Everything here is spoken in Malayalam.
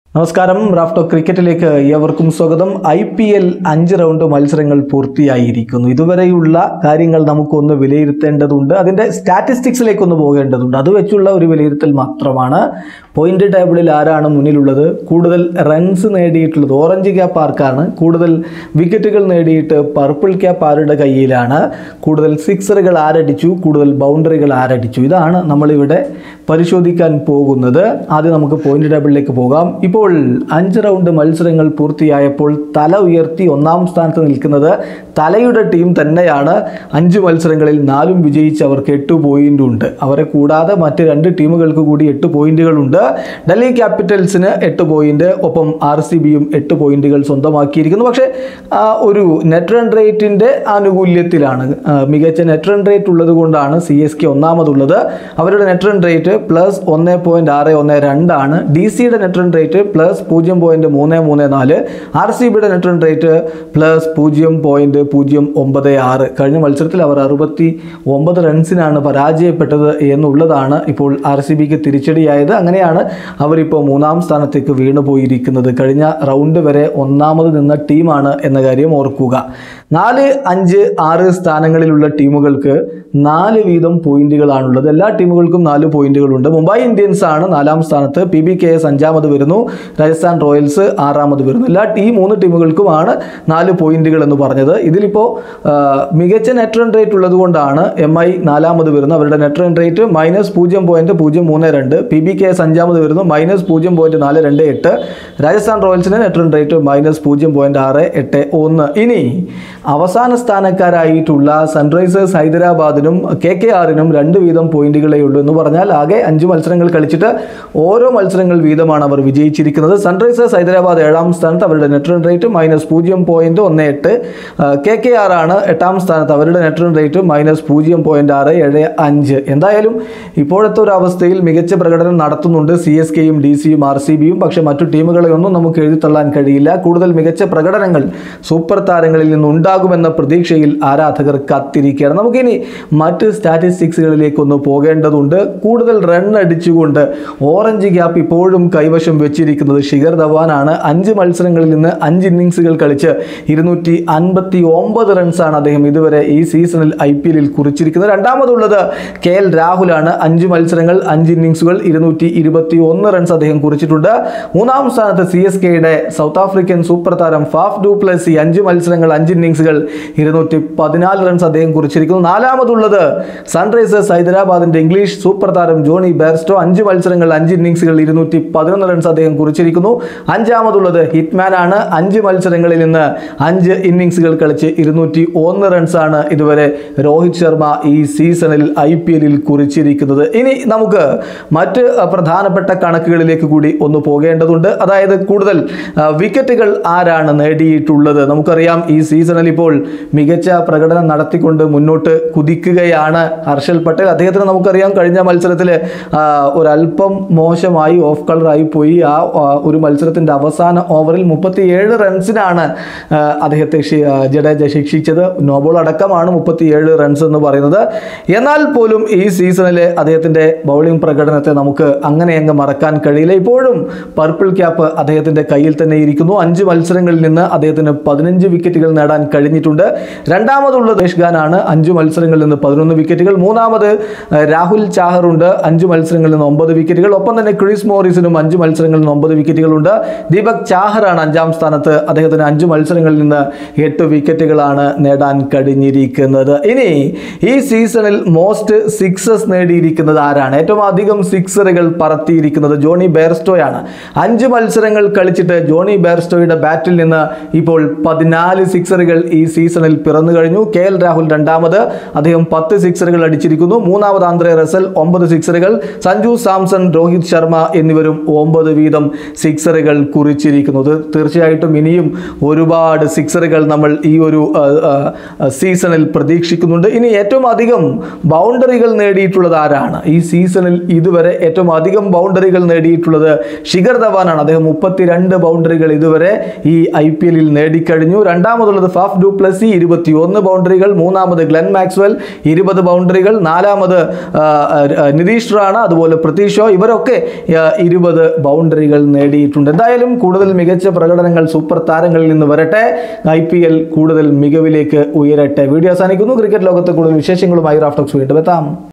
നമസ്കാരം റാഫ്റ്റോ ക്രിക്കറ്റിലേക്ക് ഏവർക്കും സ്വാഗതം ഐ പി എൽ അഞ്ച് റൗണ്ട് മത്സരങ്ങൾ പൂർത്തിയായിരിക്കുന്നു ഇതുവരെയുള്ള കാര്യങ്ങൾ നമുക്കൊന്ന് വിലയിരുത്തേണ്ടതുണ്ട് അതിൻ്റെ സ്റ്റാറ്റിസ്റ്റിക്സിലേക്കൊന്ന് പോകേണ്ടതുണ്ട് അത് വെച്ചുള്ള ഒരു വിലയിരുത്തൽ മാത്രമാണ് പോയിന്റ് ടേബിളിൽ ആരാണ് മുന്നിലുള്ളത് കൂടുതൽ റൺസ് നേടിയിട്ടുള്ളത് ഓറഞ്ച് ക്യാപ്പ് ആർക്കാണ് കൂടുതൽ വിക്കറ്റുകൾ നേടിയിട്ട് പർപ്പിൾ ക്യാപ്പ് ആരുടെ കയ്യിലാണ് കൂടുതൽ സിക്സറുകൾ ആരടിച്ചു കൂടുതൽ ബൗണ്ടറികൾ ആരടിച്ചു ഇതാണ് നമ്മളിവിടെ പരിശോധിക്കാൻ പോകുന്നത് ആദ്യം നമുക്ക് പോയിന്റ് ടേബിളിലേക്ക് പോകാം ഇപ്പോൾ അഞ്ച് റൗണ്ട് മത്സരങ്ങൾ പൂർത്തിയായപ്പോൾ തല ഉയർത്തി ഒന്നാം സ്ഥാനത്ത് നിൽക്കുന്നത് തലയുടെ ടീം തന്നെയാണ് അഞ്ച് മത്സരങ്ങളിൽ നാലും വിജയിച്ച് അവർക്ക് എട്ട് പോയിന്റ് ഉണ്ട് അവരെ കൂടാതെ മറ്റ് രണ്ട് ടീമുകൾക്ക് കൂടി എട്ട് പോയിന്റുകളുണ്ട് ഡൽഹി ക്യാപിറ്റൽസിന് എട്ട് പോയിന്റ് ഒപ്പം ആർ സി ബിയും എട്ട് പോയിന്റുകൾ സ്വന്തമാക്കിയിരിക്കുന്നു പക്ഷേ ആ, ഒരു നെറ്റ് റൺ റേറ്റിന്റെ ആനുകൂല്യത്തിലാണ് ആ, മികച്ച നെറ്റ് റൺ റേറ്റ് ഉള്ളത് കൊണ്ടാണ് സി എസ് കെ ഒന്നാമതുള്ളത് അവരുടെ നെറ്റ് റൺ റേറ്റ് പ്ലസ് ഒന്ന് പോയിന്റ് ആറ് ഒന്ന് രണ്ടാണ് ഡി സിയുടെ നെറ്റ് റൺ റേറ്റ് പ്ലസ് പൂജ്യം പോയിന്റ് മൂന്ന് മൂന്ന് നാല് ആർ സി ബിയുടെ നെറ്റ് റൺ റേറ്റ് പ്ലസ് പൂജ്യം പോയിന്റ് പൂജ്യം ഒമ്പത് ആറ് കഴിഞ്ഞ മത്സരത്തിൽ അവർ അറുപത്തി ഒമ്പത് റൺസിനാണ് പരാജയപ്പെട്ടത് എന്നുള്ളതാണ് ഇപ്പോൾ ആർ സി ബിക്ക് തിരിച്ചടിയായത് അങ്ങനെയാണ് അവരിപ്പോൾ മൂന്നാം സ്ഥാനത്തേക്ക് വീണു പോയിരിക്കുന്നത് കഴിഞ്ഞ റൗണ്ട് വരെ ഒന്നാമത് നിന്ന ടീമാണ് എന്ന കാര്യം ഓർക്കുക നാല് അഞ്ച് ആറ് സ്ഥാനങ്ങളിലുള്ള ടീമുകൾക്ക് നാല് വീതം പോയിന്റുകളാണുള്ളത് എല്ലാ ടീമുകൾക്കും നാല് പോയിന്റുകളുണ്ട് മുംബൈ ഇന്ത്യൻസ് ആണ് നാലാം സ്ഥാനത്ത് പി ബി കെ എസ് അഞ്ചാമത് വരുന്നു രാജസ്ഥാൻ റോയൽസ് ആറാമത് വരുന്നു എല്ലാ ഈ മൂന്ന് ടീമുകൾക്കുമാണ് നാല് പോയിന്റുകൾ എന്ന് പറഞ്ഞത് ഇതിലിപ്പോൾ ആ, മികച്ച നെറ്റ് റൺ റേറ്റ് ഉള്ളത് കൊണ്ടാണ് എം ഐ നാലാമത് വരുന്നു അവരുടെ നെറ്റ് റൺ റേറ്റ് മൈനസ് പൂജ്യം പോയിന്റ് പൂജ്യം മൂന്ന് രണ്ട് പി ബി കെ എസ് അഞ്ചാമത് വരുന്നു മൈനസ് പൂജ്യം പോയിന്റ് നാല് രണ്ട് എട്ട് രാജസ്ഥാൻ റോയൽസിന് നെറ്റ് റൺ റേറ്റ് മൈനസ് പൂജ്യം പോയിന്റ് ആറ് എട്ട് ഒന്ന് ഇനി അവസാന സ്ഥാനക്കാരായിട്ടുള്ള സൺറൈസേഴ്സ് ഹൈദരാബാദിനും കെ കെ ആറിനും രണ്ട് വീതം പോയിന്റുകളേ ഉള്ളൂ എന്ന് പറഞ്ഞാൽ ആകെ അഞ്ച് മത്സരങ്ങൾ കളിച്ചിട്ട് ഓരോ മത്സരങ്ങൾ വീതമാണ് അവർ വിജയിച്ചിരിക്കുന്നത് സൺറൈസേഴ്സ് ഹൈദരാബാദ് ഏഴാം സ്ഥാനത്ത് അവരുടെ നെറ്റ് റൺ റേറ്റ് മൈനസ് പൂജ്യം പോയിന്റ് ഒന്ന് എട്ട് കെ കെ ആർ ആണ് എട്ടാം സ്ഥാനത്ത് അവരുടെ നെറ്റ് റൺ റേറ്റ് മൈനസ് പൂജ്യം പോയിന്റ് ആറ് ഏഴ് അഞ്ച് എന്തായാലും ഇപ്പോഴത്തെ ഒരു അവസ്ഥയിൽ മികച്ച പ്രകടനം നടത്തുന്നുണ്ട് സി എസ് കെയും ഡി സിയും ആർ സി ബിയും പക്ഷേ മറ്റു ടീമുകളെ ഒന്നും നമുക്ക് എഴുതിത്തള്ളാൻ കഴിയില്ല കൂടുതൽ മികച്ച പ്രകടനങ്ങൾ സൂപ്പർ താരങ്ങളിൽ നിന്നുണ്ടാകുമെന്ന പ്രതീക്ഷയിൽ ആരാധകർ കാത്തിരിക്കുകയാണ് നമുക്കിനി മറ്റ് സ്റ്റാറ്റിസ്റ്റിക്സുകളിലേക്കൊന്ന് പോകേണ്ടതുണ്ട് കൂടുതൽ റൺ അടിച്ചുകൊണ്ട് ഓറഞ്ച് ഗ്യാപ്പ് ഇപ്പോഴും കൈവശം വെച്ചിരിക്കുന്നത് ശിഖർ ധവാനാണ് അഞ്ച് മത്സരങ്ങളിൽ നിന്ന് അഞ്ച് ഇന്നിങ്സുകൾ കളിച്ച് ഇരുന്നൂറ്റി അൻപത്തി ഒമ്പത് റൺസാണ് അദ്ദേഹം ഇതുവരെ ഈ സീസണിൽ ഐ പി എല്ലിൽ കുറിച്ചിരിക്കുന്നത് രണ്ടാമതുള്ളത് കെ എൽ രാഹുലാണ് അഞ്ച് മത്സരങ്ങൾ അഞ്ച് ഇന്നിങ്സുകൾ ഇരുന്നൂറ്റി ഇരുപത്തി ഒന്ന് റൺസ് അദ്ദേഹം കുറിച്ചിട്ടുണ്ട് മൂന്നാം സ്ഥാനത്ത് സി എസ് കെയുടെ സൗത്ത് ആഫ്രിക്കൻ സൂപ്പർ താരം ഫാഫ് ഡു പ്ലസി അഞ്ച് മത്സരങ്ങൾ അഞ്ച് ഇന്നിങ്സുകൾ ഇരുന്നൂറ്റി പതിനാല് റൺസ് അദ്ദേഹം കുറിച്ചിരിക്കുന്നു നാലാമതുള്ളത് സൺറൈസേഴ്സ് ഹൈദരാബാദിന്റെ ഇംഗ്ലീഷ് സൂപ്പർ താരം ജോണി ബെയർസ്റ്റോ അഞ്ച് മത്സരങ്ങൾ അഞ്ച് ഇന്നിങ്സുകൾ ഇരുന്നൂറ്റി പതിനൊന്ന് റൺസ് അദ്ദേഹം കുറിച്ചിരിക്കുന്നു അഞ്ചാമതുള്ളത് ഹിറ്റ്മാൻ ആണ് അഞ്ച് മത്സരങ്ങളിൽ നിന്ന് അഞ്ച് ഇന്നിങ്സുകൾ കളിച്ച് ഇരുന്നൂറ്റി ഒന്ന് റൺസാണ് ഇതുവരെ രോഹിത് ശർമ്മ ഈ സീസണിൽ ഐ പി എല്ലിൽ കുറിച്ചിരിക്കുന്നത് ഇനി നമുക്ക് മറ്റ് അഹ്, പ്രധാനപ്പെട്ട കണക്കുകളിലേക്ക് കൂടി ഒന്ന് പോകേണ്ടതുണ്ട് അതായത് കൂടുതൽ അഹ്, വിക്കറ്റുകൾ ആരാണ് നേടിയിട്ടുള്ളത് നമുക്കറിയാം ഈ സീസണിൽ ഇപ്പോൾ മികച്ച പ്രകടനം നടത്തിക്കൊണ്ട് മുന്നോട്ട് കുതിക്കുകയാണ് ഹർഷൽ പട്ടേൽ അദ്ദേഹത്തിന് നമുക്കറിയാം കഴിഞ്ഞ മത്സരത്തിൽ ഒരല്പം മോശമായി ഓഫ് കളറായി പോയി ആ ആ, ഒരു മത്സരത്തിൻ്റെ അവസാന ഓവറിൽ മുപ്പത്തിയേഴ് റൺസിനാണ് ആ, അദ്ദേഹത്തെ ശി- ആ, ജഡേജ ശിക്ഷിച്ചത് നോബോൾ അടക്കമാണ് മുപ്പത്തിയേഴ് റൺസ് എന്ന് പറയുന്നത് എന്നാൽ പോലും ഈ സീസണിലെ അദ്ദേഹത്തിൻ്റെ ബൗളിംഗ് പ്രകടനത്തെ നമുക്ക് അങ്ങനെ അങ്ങ് മറക്കാൻ കഴിയില്ല ഇപ്പോഴും പർപ്പിൾ ക്യാപ്പ് അദ്ദേഹത്തിൻ്റെ കയ്യിൽ തന്നെ ഇരിക്കുന്നു അഞ്ച് മത്സരങ്ങളിൽ നിന്ന് അദ്ദേഹത്തിന് പതിനഞ്ച് വിക്കറ്റുകൾ നേടാൻ കഴിഞ്ഞിട്ടുണ്ട് രണ്ടാമതുള്ളത് ദേശ് ഖാനാണ് അഞ്ച് മത്സരങ്ങളിൽ നിന്ന് പതിനൊന്ന് വിക്കറ്റുകൾ മൂന്നാമത് ആ, രാഹുൽ ചാഹറുണ്ട് അഞ്ച് മത്സരങ്ങളിൽ നിന്ന് ഒമ്പത് വിക്കറ്റുകൾ ഒപ്പം തന്നെ ക്രിസ് മോറിസിനും അഞ്ച് മത്സരങ്ങളിൽ നിന്ന് ഒമ്പത് വിക്കറ്റുകളുണ്ട് ദീപക് ചാഹറാണ് അഞ്ചാം സ്ഥാനത്ത് അദ്ദേഹത്തിന് അഞ്ച് മത്സരങ്ങളിൽ നിന്ന് എട്ട് വിക്കറ്റുകളാണ് നേടാൻ കഴിഞ്ഞിരിക്കുന്നത് ഇനി ഈ സീസണിൽ മോസ്റ്റ് സിക്സസ് നേടിയിരിക്കുന്നത് ആരാണ് ഏറ്റവും അധികം സിക്സറുകൾ പറത്തിയിരിക്കുന്നത് ജോണി ബെയർസ്റ്റോയാണ് അഞ്ച് മത്സരങ്ങൾ കളിച്ചിട്ട് ജോണി ബെയർസ്റ്റോയുടെ ബാറ്റിൽ നിന്ന് ഇപ്പോൾ പതിനാല് സിക്സറുകൾ ഈ സീസണിൽ പിറന്നു കഴിഞ്ഞു കെ എൽ രാഹുൽ രണ്ടാമത് അദ്ദേഹം പത്ത് സിക്സറുകൾ അടിച്ചിരിക്കുന്നു മൂന്നാമത് ആന്ധ്രേ റസൽ ഒമ്പത് സിക്സറുകൾ സഞ്ജു സാംസൺ രോഹിത് ശർമ്മ എന്നിവരും ഒമ്പത് വീതം സിക്സറുകൾ കുറിച്ചിരിക്കുന്നു ഇത് തീർച്ചയായിട്ടും ഇനിയും ഒരുപാട് സിക്സറുകൾ നമ്മൾ ഈ ഒരു ആ, ആ, ആ, സീസണിൽ പ്രതീക്ഷിക്കുന്നുണ്ട് ഇനി ഏറ്റവും അധികം ബൗണ്ടറികൾ നേടിയിട്ടുള്ളത് ആരാണ് ഈ സീസണിൽ ഇതുവരെ ഏറ്റവും അധികം ബൗണ്ടറികൾ നേടിയിട്ടുള്ളത് ശിഖർ ധവാനാണ് അദ്ദേഹം മുപ്പത്തിരണ്ട് ബൗണ്ടറികൾ ഇതുവരെ ഈ ഐ പി എല്ലിൽ നേടിക്കഴിഞ്ഞു രണ്ടാമതുള്ളത് ഫാഫ് ഡു പ്ലസി ഇരുപത്തി ഒന്ന് ബൗണ്ടറികൾ മൂന്നാമത് ഗ്ലെൻ മാക്സ്വൽ ഇരുപത് ബൗണ്ടറികൾ നാലാമത് ആ, ആ, നിതീഷ് മിശ്ര ആണ് അതുപോലെ പ്രതീഷ് ഷോ ഇവരൊക്കെ ആ, ഇരുപത് ബൗണ്ടറികൾ നേടിയിട്ടുണ്ട് എന്തായാലും കൂടുതൽ മികച്ച പ്രകടനങ്ങൾ സൂപ്പർ താരങ്ങളിൽ നിന്ന് വരട്ടെ ഐ പി എൽ കൂടുതൽ മികവിലേക്ക് ഉയരട്ടെ വീഡിയോ അവസാനിക്കുന്നു ക്രിക്കറ്റ് ലോകത്തെ കൂടുതൽ വിശേഷങ്ങളുമായി റാഫ്റ്റോക്സ് വീണ്ടും എത്താം